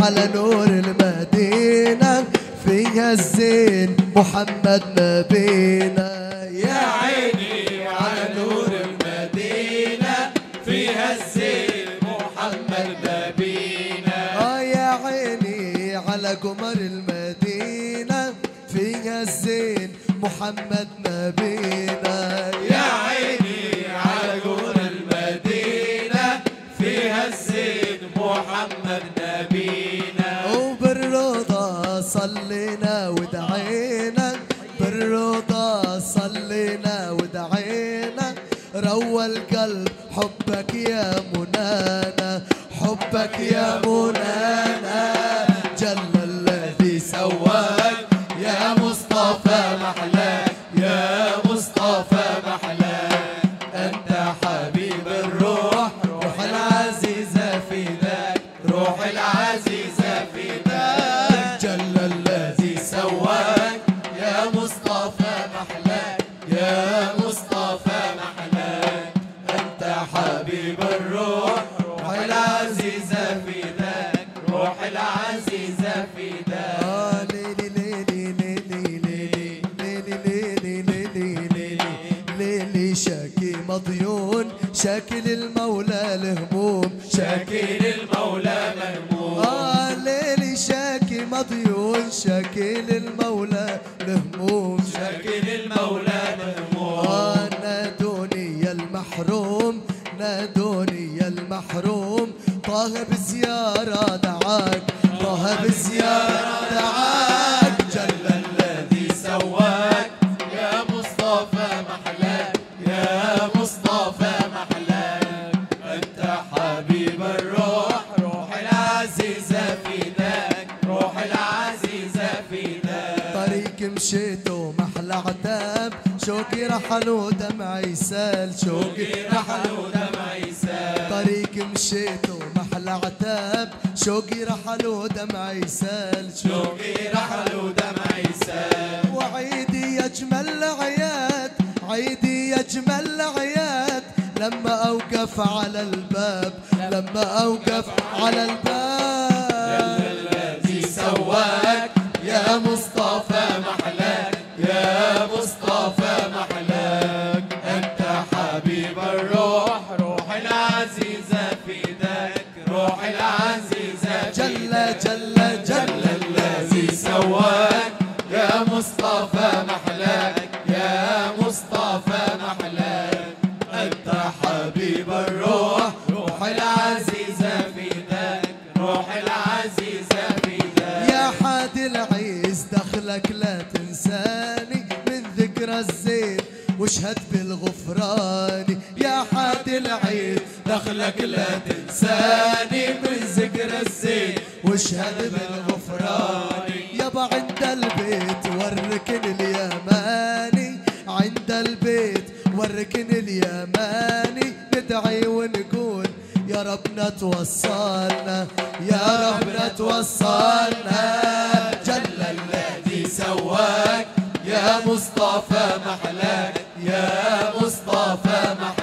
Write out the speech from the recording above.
على نور المدينة فيها الزين محمد نبينا يا عيني على نور المدينة فيها الزين محمد نبينا آه يا عيني على قمر المدينة فيها الزين محمد نبينا يا عيني على نور المدينة فيها الزين محمد نبينا وبالروضة صلينا ودعينا بالروضة صلينا ودعينا روى القلب حبك يا منانا حبك يا منانا جل الذي سواك يا مصطفى محلاك يا مصطفى محلاك أنت حبيب الروح روح العزيزة في ذاك روح العزيزة في ذاك جل الذي سواك يا مصطفى محلاك يا مصطفى محلاك أنت حبيب الروح روح العزيزة في ذاك روح العزيزة في ذاك آه ليلي ليلي ليلي ليلي ليلي ليلي ليلي ليلي ليلي شاكي مضيون شاكي للمولى الهموم شاكر المولى مهموم آه ليلي شاكي مضيون شاكي للمولى الهموم شاكر المولى مهموم آه نادوني يا المحروم نادوني يا المحروم طه بزيارة دعاك طه بزيارة دعاك جل الذي سواك يا مصطفى محلاك يا مصطفى محلاك أنت حبيب الروح روح العزيزة في ذاك روح العزيزة في ذاك طريق مشيت ومحلى عتاب شوقي رحل ودمعي سال شوقي رحل ودمعي سال طريق مشيت ومحلى عتاب شوقي رحل ودمعي سال شوقي رحل ودمعي سال وعيدي يجمل العياد عيدي يجمل العياد لما اوقف على الباب لما اوقف على الباب الذي سواك يا مصطفى محلاك يا مصطفى محلاك أنت حبيب الروح روح العزيزة في ذاك روح العزيزة في جل ذاك. جل جل جل الذي سواك يا مصطفى محلاك يا مصطفى محلاك أنت حبيب الروح روح العزيزة في ذاك روح العزيزة في ذاك يا حادي العيس دخلك لا تنساني من ذكرى الزين واشهد بالغفران يا حادي العيس دخلك لا تنساني من ذكر الزين واشهد بالغفران يابا عند البيت والركن اليماني عند البيت والركن اليماني ندعي ونقول يا ربنا توصلنا يا ربنا توصلنا جل الذي سواك يا مصطفى محلاك يا مصطفى محلاك